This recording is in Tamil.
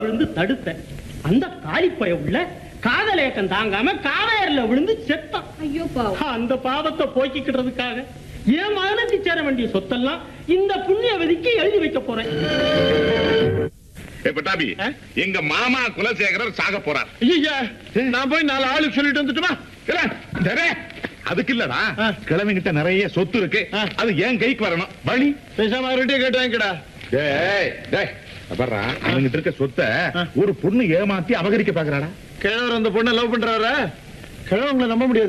விழுந்து தடுத்தேன் அந்த காலிப்பய உள்ள காதலேக்கம் தாங்காம காவேரில விழுந்து செத்தான் ஐயோ பாவம் அந்த பாவத்தை போக்கிக்கிறதுக்காக என் மகனுக்கு சேர வேண்டிய சொத்தெல்லாம் இந்த புண்ணியவதிக்கு எழுதி வைக்க போறேன் ஏ பட்டாபி ஆ? எங்க மாமா குலசேகரர் சாக போறார் ஐயா நான் போய் நாலு ஆளுக்கு சொல்லிட்டு வந்துட்டுமா இல்ல, டேரே, அதுக்கு இல்லடா ஆ. கிழவங்கிட்ட நிறைய சொத்து இருக்கு ஆ. அது என் கைக்கு வரணும் வழி பேசாம அவர்கிட்டயே கேட்டு வாங்கிக்கடா டேய் டேய் அப்புறம் அவங்கிட்ட இருக்க சொத்தை ஆ. ஒரு பொண்ணு ஏமாத்தி அபகரிக்க பாக்குறாடா கிழவர் அந்த பொண்ணை லவ் பண்றாரா கிழவங்களை நம்ப முடியாது